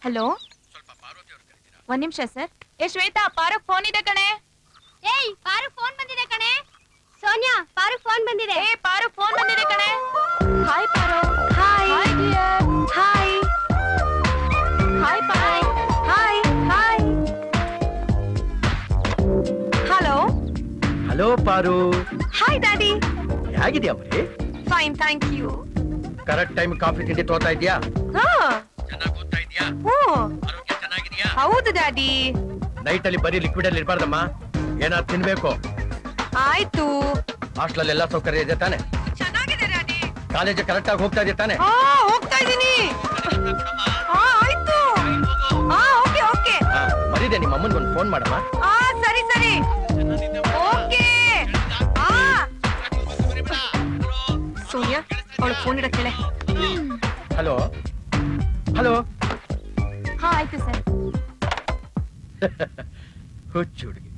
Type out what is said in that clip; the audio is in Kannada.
ಹಲೋ ಒಂದ್ ನಿಮಿಷ ಸರ್ ಏ ಶ್ವೇತಾ ಪಾರಕ್ ಫೋನ್ ಇದೆ ಕಣೆ ಏಯ್ ಪಾರು ಫೋನ್ ಬಂದಿದೆ ಕಣೆ ಸೋನಿಯಾ ಪಾರು ಫೋನ್ ಬಂದಿದೆ ಏ ಪಾರು ಫೋನ್ ಬಂದಿದೆ ಕಣೆ hi Paru hi hi dear hi hi Paru hi hi hello hello Paru hi daddy ಹೇಗಿದ್ಯಾ ಮರಿ fine thank you correct time coffee ತಿಂಡಿ ತೋತಾ ಇದೆಯಾ ಹಾ ಚೆನ್ನಾಗಿ ಓದ್ತಾ ಇದೆಯಾ ಹ್ಞೂ ಆರೋಗ್ಯ ಚೆನ್ನಾಗಿದೆಯಾ ಹೌದು ಡ್ಯಾಡಿ ನೈಟ್ ಅಲ್ಲಿ ಬರೀ ಲಿಕ್ವಿಡ್ ಅಲ್ಲಿ ಇರಬಾರ್ದಮ್ಮ ಏನಾದ್ರು ತಿನ್ಬೇಕು ಆಯ್ತು ಹಾಸ್ಟೆಲ್ ಎಲ್ಲ ಸೌಕರ್ಯ ಇದೆ ತಾನೆ ಚೆನ್ನಾಗಿದೆ ಡ್ಯಾಡಿ ಕಾಲೇಜ್ ಕರೆಕ್ಟ್ ಆಗಿ ಹೋಗ್ತಾ ಇದೆಯಾ ತಾನೆ ಹಾ ಹೋಗ್ತಾ ಇದೀನಿ ಹಾ ಆಯ್ತು ಹಾ ಓಕೆ ಓಕೆ ಹಾ, ಮರೀದೆ ನಿಮ್ಮ ಅಮ್ಮನ್ಗೆ ಒಂದು ಫೋನ್ ಮಾಡಮ್ಮ ಹಾ ಸರಿ ಸರಿ ಓಕೆ ಹಾ ಸೋನಿಯಾ ಅವಳು ಫೋನ್ ಇಡಕ್ಕೆಳೆ ಹಲೋ ಹಲೋ ಹಾ ಆಯ್ತು ಸರ್ ಹುಚ್ಚು ಹುಡುಗಿ